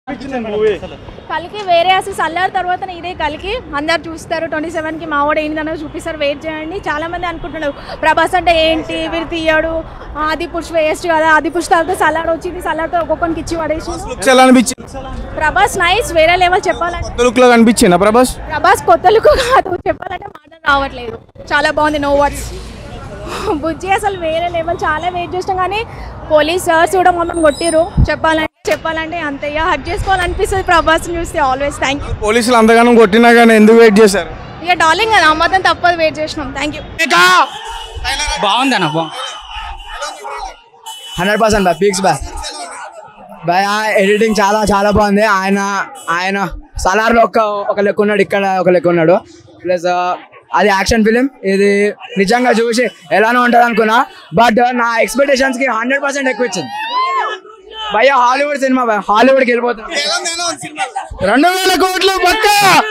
కలికి వేరే అసలు సల్లార్ తర్వాత ఇదే కలికి అందరు చూస్తారు ట్వంటీ సెవెన్కి మా వాడు ఏంటన్నో చూపిస్తారు వెయిట్ చేయండి చాలా మంది అనుకుంటున్నారు ప్రభాస్ అంటే ఏంటి వీరు తీయడు ఆది పురుష్ వేస్ట్ కదా ఆది పురుష్ తర్వాత సల్లార్ వచ్చింది సల్లార్తో ఒక్కొక్కరికి ఇచ్చి పడేసి లుక్స్ ఎలా అనిపించింది ప్రభాస్ నైస్ వేరే లెవెల్ చెప్పాలంటే కొత్త లుక్ లో కనిపించిందా ప్రభాస్ ప్రభాస్ కొత్త లుక్ కాదు చెప్పాలంటే మాటలు రావట్లేదు చాలా బాగుంది నో వర్డ్స్ బుజ్జి అసలు వేరే లెవెల్ చాలా వెయిట్ చేసినాం కానీ పోలీస్ సార్స్ కూడా మమ్మల్ని కొట్టిరు చెప్పాలంటే చెప్పాలంటే అంతే ఇక హక్ చేసుకోవాలనిపిస్తుంది ప్రభాస్ చూస్తే ఆల్వేస్ థ్యాంక్ యూ పోలీసులు అంతగానం కొట్టినా కానీ ఎందుకు వెయిట్ చేశారు ఇక డార్లింగ్ కదా అమ్మతం తప్పదు వెయిట్ చేసినాం థ్యాంక్ యూ బాగుంది అన్న బాగుంది hundred percent boy fix boy boy editing చాలా చాలా బాగుంది ఆయన ఆయన సలార్లో ఒక ఒక లెక్క ఉన్నాడు ఇక్కడ ఒక లెక్క ఉన్నాడు ప్లస్ అది యాక్షన్ ఫిలిం ఇది నిజంగా చూసి ఎలానో ఉంటుంది అనుకున్నా బట్ నా ఎక్స్పెక్టేషన్స్ కి హండ్రెడ్ పర్సెంట్ ఎక్కువ ఇచ్చింది భయ్య హాలీవుడ్ సినిమా భయ హాలీవుడ్కి వెళ్ళిపోతున్నా రెండు వేల కోట్లు పక్క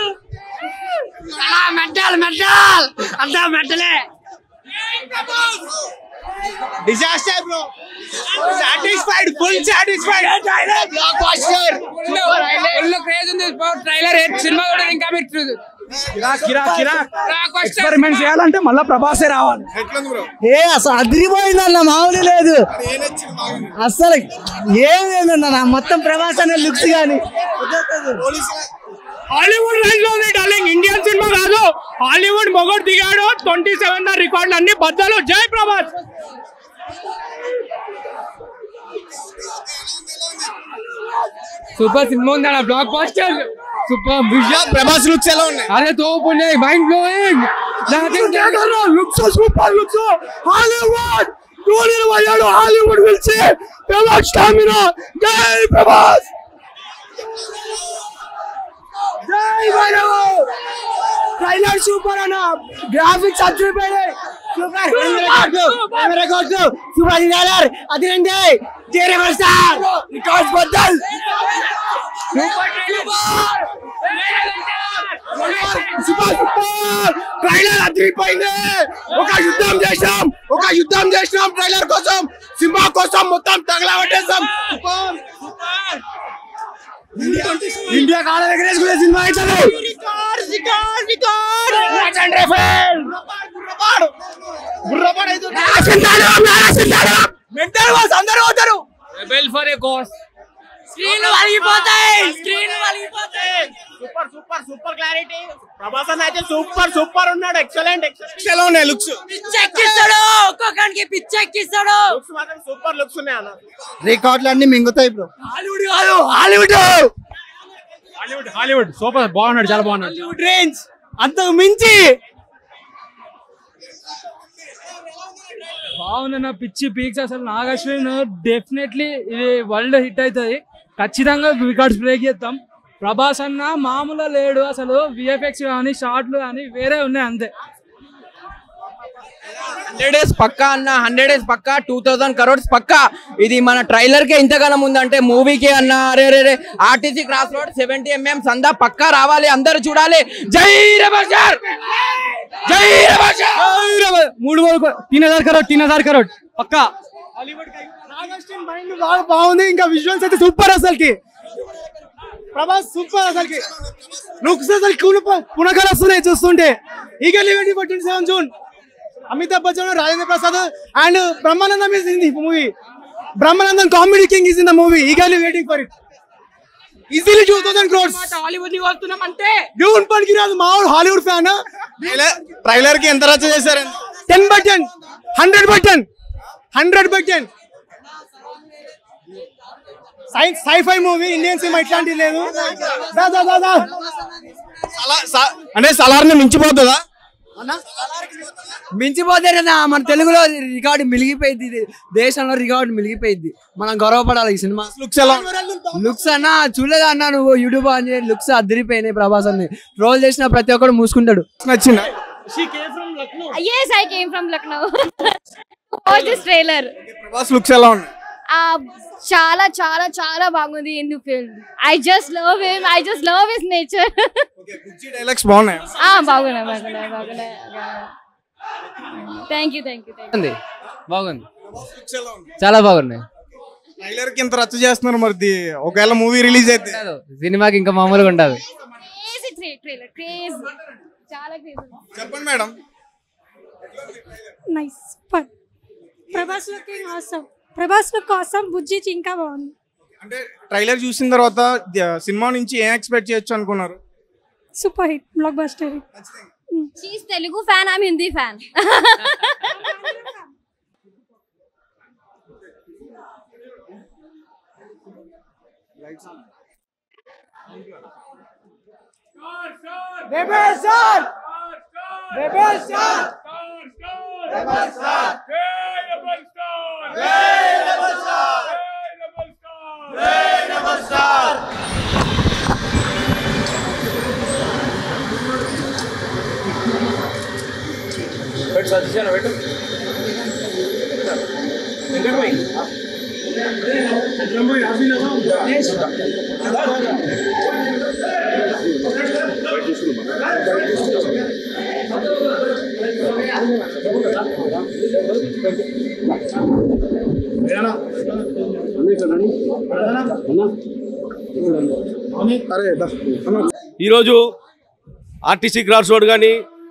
మెట్టాలి మెట్టాలి అంతా మెట్టలే disaster bro satisfied full satisfied blockbuster full craze ఉంది ట్రైలర్ సినిమా కూడా ఇంకా మీరు ఎక్స్పెరిమెంట్ చేయాలంటే మళ్ళీ ప్రభాసే రావాలి ఏ అసలు అదిరిపోయిందన్న మామూలు లేదు అసలు ఏం లేదన్న మొత్తం ప్రభాస్ అనే లుక్స్ కానీ హాలీవుడ్ రేంజ్ లో ఉంది డార్లింగ్ ఇండియన్ సినిమా కాదు హాలీవుడ్ మొగోడు దిగాడు ట్వంటీ సెవెన్ రికార్డులు అన్ని బద్దలు జై ప్రభాస్ సూపర్ సినిమా ఉంది అన్న blockbuster super vision Prabhas looks ఎలా ఉన్నాయి అరే తోపునే mind blowing looks super looks Hollywood నూరు ఇరవై ఏడు హాలీవుడ్ పిలిచి ప్రభాస్ స్టామినా జై ప్రభాస్ జై భైరవ ట్రైలర్ సూపర్ అన్న గ్రాఫిక్స్ అదిరిపోయాయి సూపర్ కెమెరా కోట్లు సూపర్ ట్రైలర్ అది రండి జై రెబల్ స్టార్ రికార్డ్స్ బద్దల్ సూపర్ సూపర్ ట్రైలర్ అదిరిపోయింది ఒక యుద్ధం చేసాం ఒక యుద్ధం చేసినాం ట్రైలర్ కోసం సినిమా కోసం మొత్తం తగలబట్టేసాం ఇండియా కాళ్ళ దగ్గర వేసుకునే సినిమా అవుతుంది అందరూ పోతారు rebel for a cause screen వలిగిపోతాయి స్క్రీన్ వలిగిపోతాయి super super super clarity Prabhas అన్న అయితే సూపర్ సూపర్ ఉన్నాడు ఎక్సలెంట్ ఎలా ఉన్నాయి లుక్స్ పిచ్చెక్కిస్తాడు ఒక్కొక్కడికి పిచ్చెక్కిస్తాడు లుక్స్ మాత్రం సూపర్ లుక్స్ ఉన్నాయి అన్న రికార్డులు అన్ని మింగుతాయి బ్రో హాలీవుడ్ కాదు హాలీవుడ్ హాలీవుడ్ హాలీవుడ్ సూపర్ బాగున్నాడు చాలా బాగున్నాడు హాలీవుడ్ రేంజ్ అంతకు మించి బాగుందన్న పిచ్చి పీక్స్ అసలు నాగశ్విన్ డెఫినెట్లీ ఇది వరల్డ్ హిట్ అవుతుంది ఖచ్చితంగా రికార్డ్స్ బ్రేక్ చేస్తాం ప్రభాస్ అన్న మామూలు లేడు అసలు విఎఫ్ఎక్స్ కానీ షార్ట్లు కానీ వేరే ఉన్నాయి అంతే హండ్రెడ్ డేస్ పక్కా అన్న హండ్రెడ్ డేస్ పక్కా టూ థౌసండ్ కరోడ్స్ పక్కా ఇది మన ట్రైలర్ కే ఇంతగానం ఉందంటే మూవీకి అన్న అరే రే రే RTC cross road seventy MM సందా పక్కా రావాలి అందరూ చూడాలి జై రబర్జర్ జై రబర్జర్ మూడు మూడు తీన్ హజార్ కరోడ్ తీన్ హజార్ కరోడ్ పక్కా బాగా బాగుంది ఇంకా విజువల్స్ అయితే సూపర్ అసలుకి ప్రభాస్ సూపర్ అసలుకి లుక్స్ అసలు పునకలు వస్తున్నాయి చూస్తుంటే Eagle event twenty seven June Amitabh Bachchan Rajendra Prasad and Brahmanandam is in the movie Brahmanandam comedy king is in the movie Eagle waiting for it easily two thousand crores Hollywood ని వస్తున్నాం అంటే డ్యూన్ పనికి రాదు మామూలు హాలీవుడ్ ఫ్యాన్ ట్రైలర్ కి ఎంత రచ్చ చేశారు ten by ten hundred by ten hundred by ten science sci fi movie Indian cinema ఇట్లాంటివి లేదు దా దా దా దా సలా- స- అంటే సలార్ని మించిపోతుందా మించిపోతారన్నా మన తెలుగులో రికార్డు మిలిగిపోయింది ఇది దేశంలో రికార్డు మిలిగిపోయింది మనం గర్వపడాలి ఈ సినిమా లుక్స్ ఎలా ఉన్నాయి? లుక్స్ అన్న చూడలేదా అన్న నువ్వు యూట్యూబ్ అని లుక్స్ అదిరిపోయినాయి ప్రభాస్ అన్ని ట్రోల్ చేసిన ప్రతి ఒక్కడు మూసుకుంటాడు నచ్చిందా yes i came from lucknow watch this trailer Prabhas looks ఎలా ఉన్నాయి uh, చాలా చాలా చాలా బాగుంది in film I just love him I just love his nature dialogues బాగున్నాయి బాగున్నాయి బాగున్నాయి బాగున్నాయి thank you thank you thank you బాగుంది బాగుంది చాలా బాగున్నాయి ట్రైలర్ కి ఇంత రచ్చ చేస్తున్నారు మరి ది- ఒకవేళ మూవీ రిలీజ్ అయితే సినిమాకి ఇంకా మామూలుగా ఉండదు ట్రైలర్ క్రేజ్ చాలా క్రేజ్ చెప్పండి madam nice super Prabhas looking awesome Prabhas look awesome Bujji ఇంకా బాగుంది అంటే ట్రైలర్ చూసిన తర్వాత ద- సినిమా నుంచి ఏం ఎక్స్పెక్ట్ చేయొచ్చు అనుకున్నారు super hit blockbuster she's Telugu fan I'm Hindi fan ఈరోజు ఆర్టీసీ క్రాస్ రోడ్ కానీ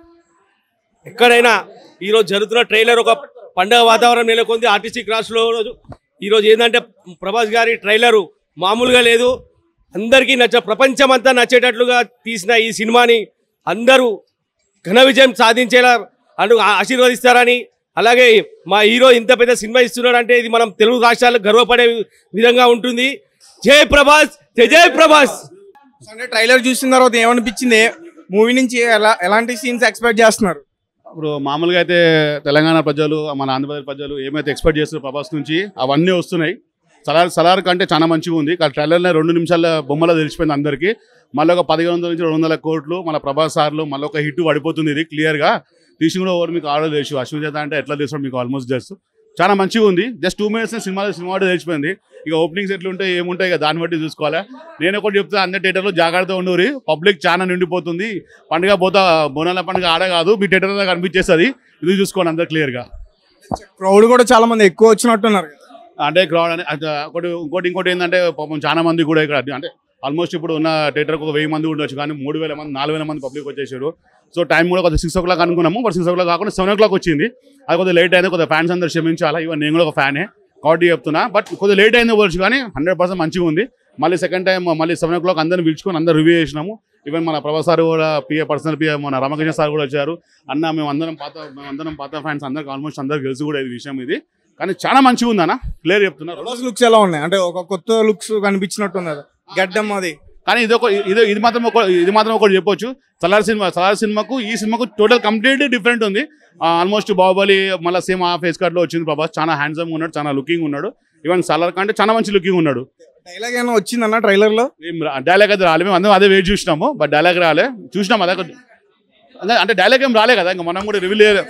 ఎక్కడైనా ఈరోజు జరుగుతున్న ట్రైలర్ ఒక పండగ వాతావరణం నెలకొంది ఆర్టీసీ క్రాస్ రోడ్ ఈరోజు ఏంటంటే ప్రభాస్ గారి ట్రైలరు మామూలుగా లేదు అందరికీ నచ్చ ప్రపంచమంతా నచ్చేటట్లుగా తీసిన ఈ సినిమాని అందరూ ఘన విజయం సాధించేలా అను ఆశీర్వదిస్తారని అలాగే మా హీరో ఇంత పెద్ద సినిమా ఇస్తున్నాడంటే ఇది మనం తెలుగు రాష్ట్రాలకు గర్వపడే విధంగా ఉంటుంది జై ప్రభాస్ జై జై ప్రభాస్ అంటే ట్రైలర్ చూసిన తర్వాత ఏమనిపించింది మూవీ నుంచి ఎలా ఎలాంటి సీన్స్ ఎక్స్పెక్ట్ చేస్తున్నారు ఇప్పుడు మామూలుగా అయితే తెలంగాణ ప్రజలు మన ఆంధ్రప్రదేశ్ ప్రజలు ఏమైతే ఎక్స్పెక్ట్ చేస్తారో ప్రభాస్ నుంచి అవన్నీ వస్తున్నాయి సలార్ సలార్ కంటే చాలా మంచిగా ఉంది కానీ ట్రైలర్లో రెండు నిమిషాల బొమ్మలో తెలిసిపోయింది అందరికీ మళ్ళీ ఒక పదిహేను వందల నుంచి రెండు వందల కోట్లు మన ప్రభాస్ సార్లు మళ్ళీ ఒక హిట్ పడిపోతుంది ఇది క్లియర్గా తీసి కూడా ఎవరు మీకు ఆర్డర్ తెలుసు అశ్విన్ చేత అంటే ఎట్లా తీసుకోవడం మీకు ఆల్మోస్ట్ తెలుసు చాలా మంచిగా ఉంది just two minutes cinema cinema కూడా తెలిసిపోయింది ఇక ఓపెనింగ్స్ ఎట్లుంటాయి ఏముంటాయి ఇక దాన్ని బట్టి చూసుకోవాలి నేను ఒకటి చెప్తా అందరి థియేటర్లో జాగ్రత్త ఉండరు పబ్లిక్ చాలా నిండిపోతుంది పండుగ పోతా బోనాల పండుగ ఆడ కాదు మీ థియేటర్లో కనిపించేస్తుంది ఇది చూసుకోండి అందరు క్లియర్గా క్రౌడ్ కూడా చాలా మంది ఎక్కువ వచ్చినట్టున్నారు కదా. అంటే క్రౌడ్ అని అది ఒకటి ఇంకోటి ఇంకోటి ఏంటంటే పాపం చాలా మంది కూడా ఇక్కడ అంటే ఆల్మోస్ట్ ఇప్పుడు ఉన్న థియేటర్కి ఒక వెయ్యి మంది ఉండొచ్చు కానీ మూడు వేల మంది నాలుగు వేల మంది పబ్లిక్ వచ్చేసారు సో టైం కూడా కొద్దిగా సిక్స్ ఓ క్లాక్ అనుకున్నాము బట్ సిక్స్ ఓ క్లాక్ కాకుండా సెవెన్ ఓ క్లాక్ వచ్చింది అది కొద్దిగా లేట్ అయింది కొద్దిగా ఫ్యాన్స్ అందరు క్షమించాలా ఇవన్నీ నేను కూడా ఒక ఫ్యానే కాబట్టి చెప్తున్నా బట్ కొద్దిగా లేట్ అయింది వచ్చు కానీ హండ్రెడ్ పర్సెంట్ మంచిగా ఉంది మళ్ళీ సెకండ్ టైం మళ్ళీ సెవెన్ ఓ క్లాక్ అందరిని పిలుచుకొని అందరు రివ్యూ చేసినాము ఈవెన్ మన ప్రభాస్ సార్ కూడా పిఏ పర్సనల్ పిఏ మన రామకృష్ణ సార్ కూడా వచ్చారు అన్న మేము అందరం పాత మేము అందరం పాత ఫ్యాన్స్ అందరికి ఆల్మోస్ట్ అందరికి తెలుసు కూడా ఇది విషయం ఇది కానీ చాలా మంచిగా ఉంది అన్న క్లియర్ చెప్తున్నారు ప్రభాస్ లుక్స్ ఎలా ఉన్నాయి అంటే ఒక కొత్త లుక్స్ కనిపించినట్టుంది అది గడ్డం అది కానీ ఇది ఒక ఇది ఇది మాత్రం ఒక ఇది మాత్రం ఒకటి చెప్పొచ్చు సలార్ సినిమా సలార్ సినిమాకు ఈ సినిమాకు టోటల్ కంప్లీట్ డిఫరెంట్ ఉంది ఆల్మోస్ట్ బాహుబలి మళ్ళీ సేమ్ ఆ ఫేస్ కట్ లో వచ్చింది ప్రభాస్ చాలా హ్యాండ్సమ్ ఉన్నాడు చాలా లుకింగ్ ఉన్నాడు ఈవెన్ సలార్ కంటే చాలా మంచి లుకింగ్ ఉన్నాడు డైలాగ్ ఏమైనా వచ్చిందన్న ట్రైలర్ లో డైలాగ్ అయితే రాలే మేము అందరం అదే వెయిట్ చూసినాము బట్ డైలాగ్ రాలే చూసినాం అదే ఒక- అదే అంటే డైలాగ్ ఏం రాలే కదా ఇంకా మనం కూడా రివీల్ ఇక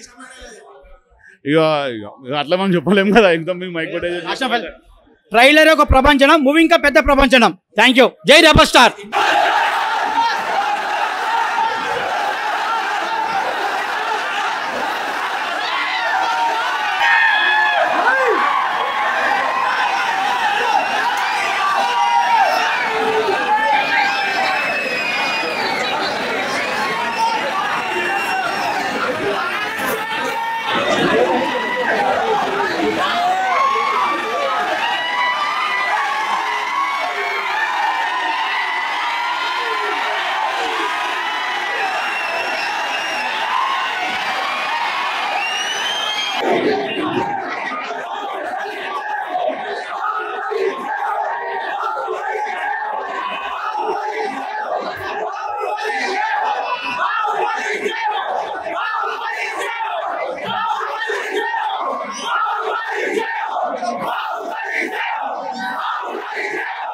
ఇక ఇక అట్లా మనం చెప్పలేము కదా ఇంకా మీకు మైక్ కొట్టేది ట్రైలర్ ఒక ప్రపంచనం మూవీ ఇంకా పెద్ద ప్రపంచనం థ్యాంక్ యూ జై రెబల్ స్టార్ Yeah.